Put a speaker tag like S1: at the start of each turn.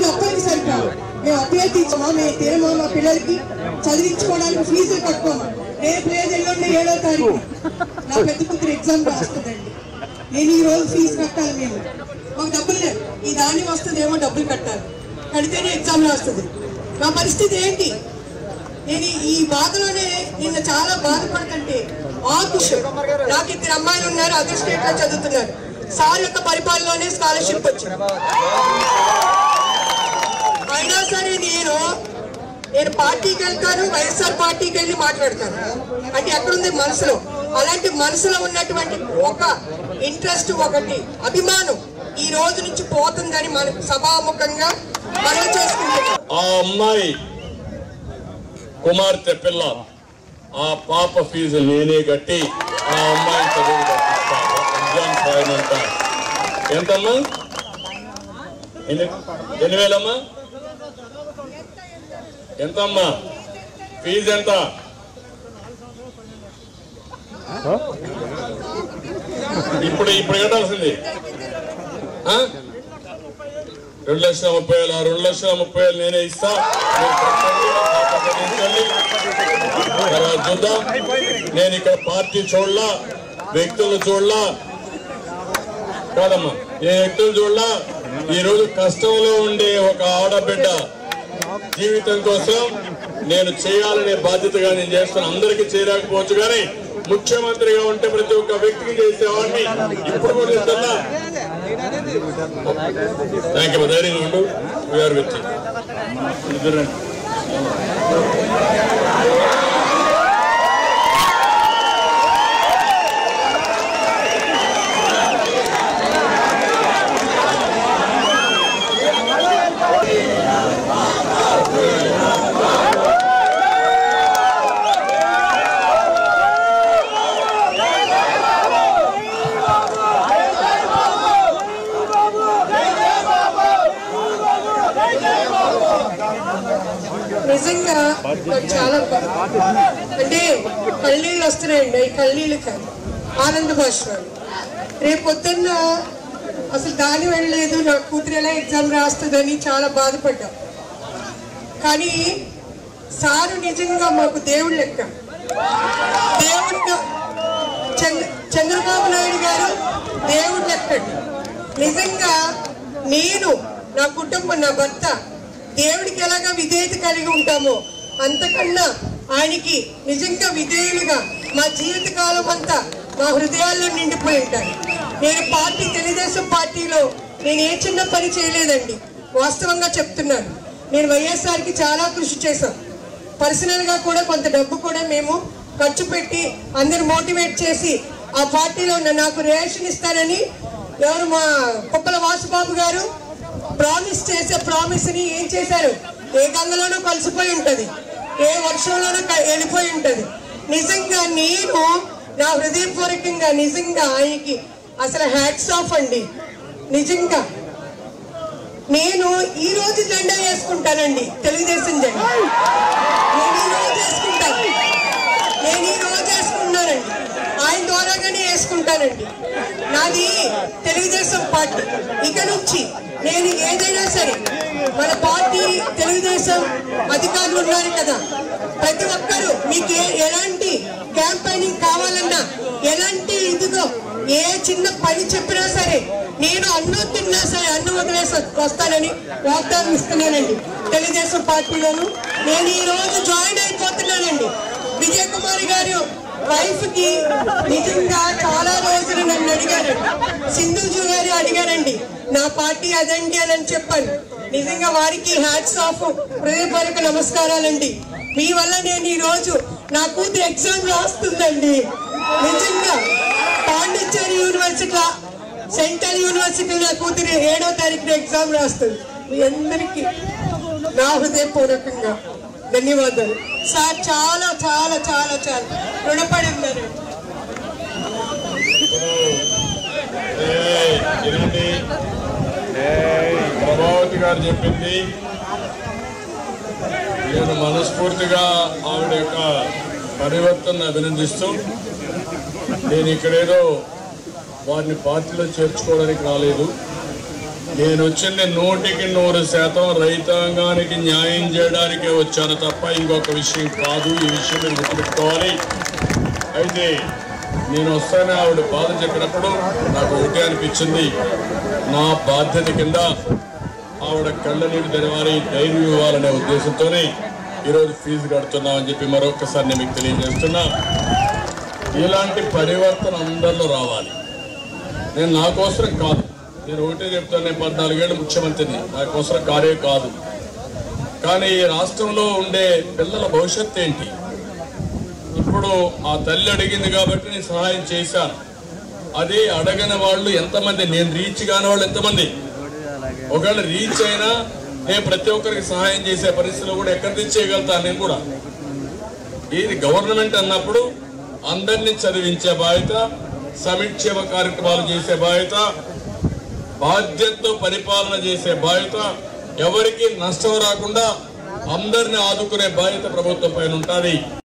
S1: ఒక్కరికి సరికాదు మేము అభ్యర్థించామా మేము తినమా మా పిల్లలకి చదివించుకోవడానికి ఫీజులు కట్టుకోమా రేపు లేదు ఎల్లుండి ఏడో తారీఖు నా పెద్ద కూతురు ఎగ్జామ్ రాస్తుందండి నేను ఈ రోజు ఫీజు కట్టాలి మేము మాకు డబ్బులు లేవు ఈ దాని వస్తుందేమో డబ్బులు కట్టాలి కడితేనే ఎగ్జామ్ రాస్తుంది నా పరిస్థితి ఏంటి నేను ఈ బాధలోనే నిన్న చాలా బాధపడుతుంటే ఆకుషం నాకు ఇద్దరు అమ్మాయిలు ఉన్నారు అదర్ స్టేట్ లో చదువుతున్నారు సార్ యొక్క పరిపాలనలోనే స్కాలర్షిప్ వచ్చింది అయినా సరే నేను నేను పార్టీకి వెళ్తాను వైఎస్ఆర్ పార్టీకి వెళ్ళి మాట్లాడతాను అంటే ఎక్కడుంది మనసులో అలాంటి మనసులో ఉన్నటువంటి ఒక ఇంట్రెస్ట్ ఒకటి అభిమానం ఈ రోజు నుంచి పోతుందని మనకు సభాముఖంగా మనం చేసుకుంటున్నాం
S2: ఆ అమ్మాయి కుమార్తె పిల్ల ఆ పాప ఫీజు నేనే కట్టి ఆ అమ్మాయి చదువు కట్టిస్తా. ఎగ్జామ్స్ రాయనంట ఎంతమ్మా ఎన్ని ఎన్ని వేలమ్మా ఎంతమ్మా ఫీజు ఎంత ఇప్పుడు ఇప్పుడు కట్టాల్సింది ఆ? రెండు లక్షల ముప్పై వేలు ఆ రెండు లక్షల ముప్పై వేలు నేనే ఇస్తా మీరు కట్టండి, నా పాప చదివించండి. తర్వాత చూద్దాం నేను ఇక్కడ పార్టీ చూడలా వ్యక్తులు చూడలా కాదమ్మా ఏ వ్యక్తులు చూడలా ఈ రోజు కష్టంలో ఉండే ఒక ఆడబిడ్డ జీవితం కోసం నేను చేయాలనే బాధ్యతగా నేను చేస్తాను అందరికీ చేయలేకపోవచ్చు కానీ ముఖ్యమంత్రిగా ఉంటే ప్రతి ఒక్క వ్యక్తికి చేసేవాడిని ఇప్పుడు కూడా చేస్తున్నా థ్యాంక్ యూ ధైర్యంగా ఉండు వీఆర్ విత్ ఇద్దరు
S1: నిజంగా నాకు చాలా బాధ. అంటే కళ్ళీళ్ళు వస్తున్నాయండి ఈ కళ్ళీళ్ళు కాదు ఆనంద భాషలు రేపు పొద్దున్న అసలు దాని వెళ్ళలేదు నా కూతురు ఎలా ఎగ్జామ్ రాస్తుందని చాలా బాధపడ్డా కానీ సారు నిజంగా మాకు దేవుడు లెక్క దేవుడిగా చంద్ర చంద్రబాబు నాయుడు గారు దేవుడు లెక్కండి నిజంగా నేను నా కుటుంబం నా భర్త దేవుడికి ఎలాగా విధేయత కలిగి ఉంటామో అంతకన్నా ఆయనకి నిజంగా విధేయులుగా మా జీవిత కాలం అంతా మా హృదయాల్లో నిండిపోయి ఉంటారు నేను పార్టీ తెలుగుదేశం పార్టీలో నేను ఏ చిన్న పని చేయలేదండి వాస్తవంగా చెప్తున్నాను నేను వైఎస్ఆర్కి చాలా కృషి చేశాను పర్సనల్ గా కూడా కొంత డబ్బు కూడా మేము ఖర్చు పెట్టి అందరు మోటివేట్ చేసి ఆ పార్టీలో ఉన్న నాకు రేషన్ ఇస్తారని ఎవరు మా కుప్పల వాసుబాబు గారు ప్రామిస్ చేసే ప్రామిస్ ని ఏం చేశారు ఏ గంగలోనూ కలిసిపోయి ఉంటది ఏ వర్షంలోనూ క- వెళ్ళిపోయి ఉంటది నిజంగా నేను నా హృదయపూర్వకంగా నిజంగా ఆయనకి అసలు హ్యాట్స్ ఆఫ్ అండి నిజంగా నేను ఈ రోజు జెండా వేసుకుంటానండి తెలుగుదేశం జెండా నేను ఈ రోజు వేసుకుంటాను నేను ఈ రోజు వేసుకున్నానండి ఆయన ద్వారాగానే వేసుకుంటానండి నాది తెలుగుదేశం పార్టీ ఇక నుంచి నేను ఏదైనా సరే మన పార్టీ తెలుగుదేశం అధికారులు ఉన్నారు కదా ప్రతి ఒక్కరూ మీకు ఏ- ఎలాంటి క్యాంపెయినింగ్ కావాలన్నా ఎలాంటి ఇదిగో ఏ చిన్న పని చెప్పినా సరే నేను అన్నం తిన్నా సరే అన్నం వదిలేసి వస్తానని వాగ్దానం ఇస్తున్నానండి తెలుగుదేశం పార్టీలోను నేను ఈ రోజు జాయిన్ అయిపోతున్నానండి విజయ్ కుమార్ గారు వైఫ్ కి నిజంగా చాలా రోజులు నన్ను అడిగారండి సింధుజు గారు అడిగారండి నా పార్టీ అదండి అని చెప్పాను నిజంగా వారికి హ్యాట్స్ ఆఫ్ హృదయపూర్వక నమస్కారాలండి మీ వల్ల నేను ఈ రోజు నా కూతురు ఎగ్జామ్ రాస్తుందండి నిజంగా పాండిచ్చేరి యూనివర్సిటీ సెంట్రల్ యూనివర్సిటీ నా కూతురు ఏడో తారీఖున ఎగ్జామ్ రాస్తుంది మీ అందరికీ నా హృదయపూర్వకంగా ధన్యవాదాలు సార్ చాలా చాలా చాలా చాలా రుణపడి ఉన్నారు
S2: ఏయ్, ఇదేంటి? ప్రభావతి గారు చెప్పింది నేను మనస్ఫూర్తిగా ఆవిడ యొక్క పరివర్తన అభినందిస్తూ నేను ఇక్కడేదో వారిని పార్టీలో చేర్చుకోవడానికి రాలేదు నేను వచ్చింది నూటికి నూరు శాతం రైతాంగానికి న్యాయం చేయడానికే వచ్చాను తప్ప ఇంకొక విషయం కాదు ఈ విషయం మీరు గుర్తుపెట్టుకోవాలి అయితే నేను వస్తానే ఆవిడ బాధ చెప్పినప్పుడు నాకు ఒకటే అనిపించింది నా బాధ్యత కింద ఆవిడ కళ్ళ నీళ్ళు తెరవాలి ధైర్యం ఇవ్వాలనే ఉద్దేశంతోనే ఈరోజు ఫీజు కడుతున్నామని చెప్పి మరొకసారి నేను మీకు తెలియజేస్తున్నా ఇలాంటి పరివర్తన అందరిలో రావాలి నేను నా కోసరం కాదు నేను ఒకటే చెప్తాను నేను పద్నాలుగేళ్ళు ముఖ్యమంత్రిని నా కోసరం కారే కాదు కానీ ఈ రాష్ట్రంలో ఉండే పిల్లల భవిష్యత్తు ఏంటి ఇప్పుడు ఆ తల్లి అడిగింది కాబట్టి నేను సహాయం చేశాను అదే అడగని వాళ్ళు ఎంతమంది నేను రీచ్ కాని వాళ్ళు ఎంతమంది ఒకవేళ రీచ్ అయినా నేను ప్రతి ఒక్కరికి సహాయం చేసే పరిస్థితిలో కూడా ఎక్కడి నుంచి చేయగలుగుతాను నేను కూడా ఇది గవర్నమెంట్ అన్నప్పుడు అందరినీ చదివించే బాధ్యత సంక్షేమ కార్యక్రమాలు చేసే బాధ్యత బాధ్యతతో పరిపాలన చేసే బాధ్యత ఎవరికి నష్టం రాకుండా అందరిని ఆదుకునే బాధ్యత ప్రభుత్వం పైన ఉంటుంది